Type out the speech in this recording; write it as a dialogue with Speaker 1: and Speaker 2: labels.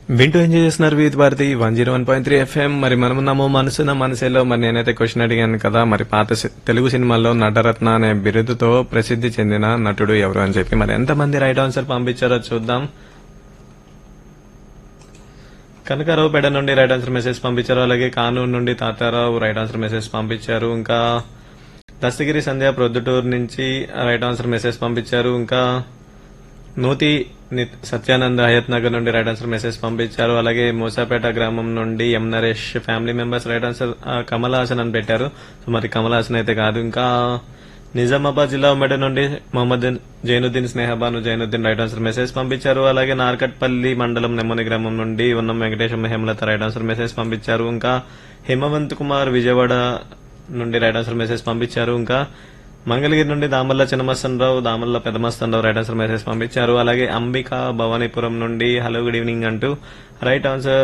Speaker 1: వింటూ ఎంజాయ్ చేస్తున్నారు వీధి Bharati one zero one point three FM మరి మనం ఉన్నాము మనసున మనసేలో మరి నేనైతే క్వశ్చన్ అడిగాను కదా మరి పాత సి- తెలుగు సినిమాల్లో నటరత్న అనే బిరుదుతో ప్రసిద్ధి చెందిన నటుడు ఎవరు అని చెప్పి మరి ఎంతమంది రైట్ ఆన్సర్ పంపించారో చూద్దాం కనకారావుపేట నుండి రైట్ ఆన్సర్ మెసేజ్ పంపించారు అలాగే కానూరు నుండి తాతారావు రైట్ ఆన్సర్ మెసేజ్ పంపించారు ఇంకా దస్తగిరి సంధ్య ప్రొద్దుటూరు నుంచి రైట్ ఆన్సర్ మెసేజ్ పంపించారు ఇంకా నూతి నిత్ సత్యానంద్ హయత్ నగర్ నుండి రైట్ ఆన్సర్ మెసేజ్ పంపించారు అలాగే మూసాపేట గ్రామం నుండి M Naresh family members right answer ఆ, కమల్ హాసన్ అని పెట్టారు సో మరి కమల్ హాసన్ అయితే కాదు ఇంకా నిజామాబాద్ జిల్లా ఉమ్మడి నుండి Mohammed Zainuddin Snehabanu Zainuddin right answer message పంపించారు అలాగే నార్కట్పల్లి మండలం నెమ్మని గ్రామం నుండి Unnam Venkatesham Hemalatha right answer message పంపించారు ఇంకా హిమవంత్ కుమార్ విజయవాడ నుండి రైట్ ఆన్సర్ మెసేజ్ పంపించారు ఇంకా మంగళగిరి నుండి Damalla Chinnamastanarao Damalla Peddamastanarao right answer message పంపించారు అలాగే అంబిక భవానీపురం నుండి హలో గుడ్ ఈవినింగ్ అంటూ రైట్ ఆన్సర్